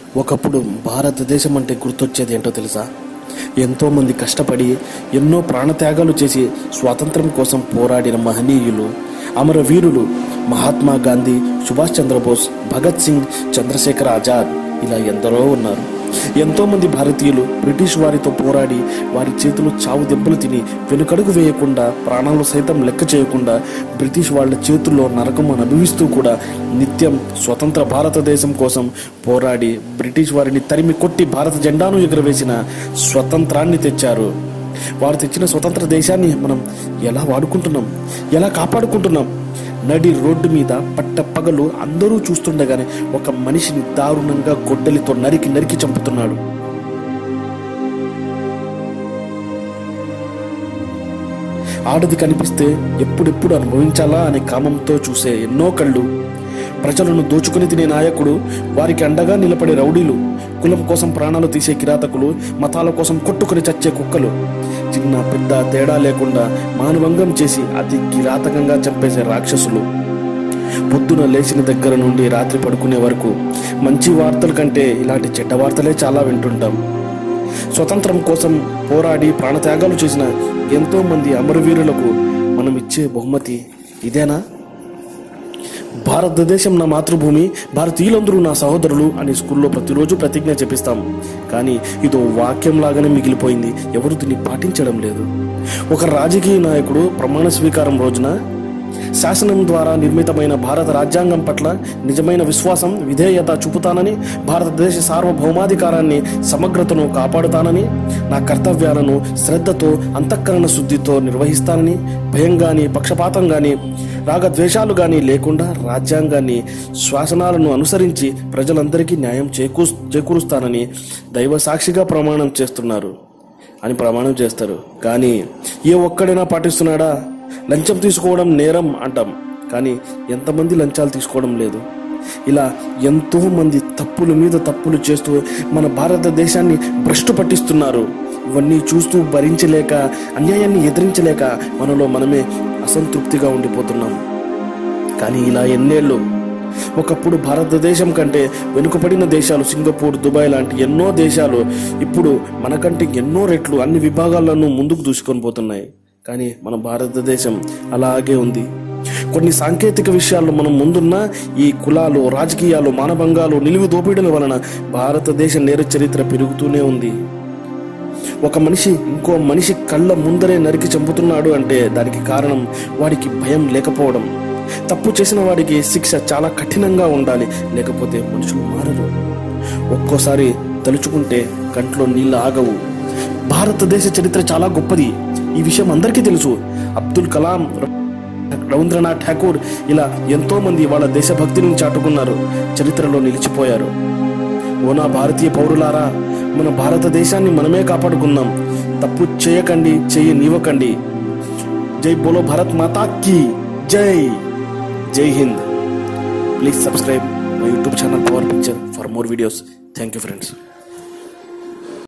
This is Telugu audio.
ఒకప్పుడు భారతదేశం అంటే గుర్తొచ్చేది ఏంటో తెలుసా ఎంతోమంది కష్టపడి ఎన్నో ప్రాణత్యాగాలు చేసి స్వాతంత్రం కోసం పోరాడిన మహనీయులు అమరవీరులు మహాత్మా గాంధీ సుభాష్ చంద్రబోస్ భగత్ సింగ్ చంద్రశేఖర్ ఆజాద్ ఇలా ఎందరో ఉన్నారు ఎంతో మంది భారతీయులు బ్రిటిష్ వారితో పోరాడి వారి చేతులు చావు దెబ్బలు తిని వెనుకడుగు వేయకుండా ప్రాణాలు సైతం లెక్క చేయకుండా బ్రిటిష్ వాళ్ళ చేతుల్లో నరకం అనుభవిస్తూ కూడా నిత్యం స్వతంత్ర భారతదేశం కోసం పోరాడి బ్రిటిష్ వారిని తరిమి కొట్టి భారత జెండాను ఎగురవేసిన స్వతంత్రాన్ని తెచ్చారు వారు తెచ్చిన స్వతంత్ర దేశాన్ని మనం ఎలా వాడుకుంటున్నాం ఎలా కాపాడుకుంటున్నాం నడి రోడ్డు మీద పట్ట పగలు అందరూ చూస్తుండగానే ఒక మనిషిని దారుణంగా గొడ్డలితో నరికి నరికి చంపుతున్నాడు ఆడది కనిపిస్తే ఎప్పుడెప్పుడు అనుభవించాలా అనే కామంతో చూసే ఎన్నో కళ్ళు ప్రజలను దోచుకుని తినే నాయకుడు వారికి అండగా నిలబడే రౌడీలు కులం కోసం ప్రాణాలు తీసే కిరాతకులు మతాల కోసం కొట్టుకుని చచ్చే కుక్కలు చిన్న పెద్ద తేడా లేకుండా మానవంగం చేసి అతి కిరాతకంగా చంపేసే రాక్షసులు పొద్దున లేచిన దగ్గర నుండి రాత్రి పడుకునే వరకు మంచి వార్తల కంటే ఇలాంటి చెడ్డ వార్తలే చాలా వింటుంటాం స్వతంత్రం కోసం పోరాడి ప్రాణత్యాగాలు చేసిన ఎంతో మంది అమరవీరులకు మనం ఇచ్చే బహుమతి ఇదేనా భారతదేశం నా మాతృభూమి భారతీయులందరూ నా సహోదరులు అని స్కూల్లో ప్రతిరోజు ప్రతిజ్ఞ చెప్పిస్తాం కానీ ఇదో వాక్యం లాగానే మిగిలిపోయింది ఎవరు దీన్ని పాటించడం లేదు ఒక రాజకీయ నాయకుడు ప్రమాణ స్వీకారం రోజున శాసనం ద్వారా నిర్మితమైన భారత రాజ్యాంగం పట్ల నిజమైన విశ్వాసం విధేయత చూపుతానని భారతదేశ సార్వభౌమాధికారాన్ని సమగ్రతను కాపాడుతానని నా కర్తవ్యాలను శ్రద్ధతో అంతఃకరణ శుద్ధితో నిర్వహిస్తానని భయం గాని పక్షపాతం గాని రాగద్వేషాలు గాని లేకుండా రాజ్యాంగాన్ని శ్వాసనాలను అనుసరించి ప్రజలందరికీ న్యాయం చేకూ చేకూరుస్తానని దైవ సాక్షిగా ప్రమాణం చేస్తున్నారు అని ప్రమాణం చేస్తారు కానీ ఏ ఒక్కడైనా పాటిస్తున్నాడా లంచం తీసుకోవడం నేరం అంటాం కానీ ఎంతమంది లంచాలు తీసుకోవడం లేదు ఇలా ఎంతో మంది తప్పుల మీద తప్పులు చేస్తూ మన భారతదేశాన్ని భ్రష్టు పట్టిస్తున్నారు ఇవన్నీ చూస్తూ భరించలేక అన్యాయాన్ని ఎదిరించలేక మనలో మనమే అసంతృప్తిగా ఉండిపోతున్నాం కానీ ఇలా ఎన్నేళ్ళు ఒకప్పుడు భారతదేశం కంటే వెనుకబడిన దేశాలు సింగపూర్ దుబాయ్ లాంటి ఎన్నో దేశాలు ఇప్పుడు మనకంటే ఎన్నో రెట్లు అన్ని విభాగాల్లోనూ ముందుకు దూసుకొని పోతున్నాయి కానీ మన భారతదేశం అలాగే ఉంది కొన్ని సాంకేతిక విషయాల్లో మనం ముందున్న ఈ కులాలు రాజకీయాలు మానభంగాలు నిలువు దోపిడీల వలన భారతదేశ నేర చరిత్ర పెరుగుతూనే ఉంది ఒక మనిషి ఇంకో మనిషి కళ్ళ ముందరే నరికి చంపుతున్నాడు అంటే దానికి కారణం వాడికి భయం లేకపోవడం తప్పు చేసిన వాడికి శిక్ష చాలా కఠినంగా ఉండాలి లేకపోతే మనుషులు మారరు ఒక్కోసారి తలుచుకుంటే కంట్లో నీళ్ళు ఆగవు భారతదేశ చరిత్ర చాలా గొప్పది ఈ విషయం అందరికీ తెలుసు అబ్దుల్ కలాం రవీంద్రనాథ్ ఠాకూర్ ఇలా ఎంతో మంది వాళ్ళ దేశభక్తిని చాటుకున్నారు చరిత్రలో నిలిచిపోయారు ఓ నా భారతీయ పౌరులారా మన భారతదేశాన్ని మనమే కాపాడుకుందాం తప్పు చేయకండి చేయనివ్వకండి జై బోలో భారత్ మాతా కీ జై జై Hind please subscribe my YouTube channel power picture for more videos thank you friends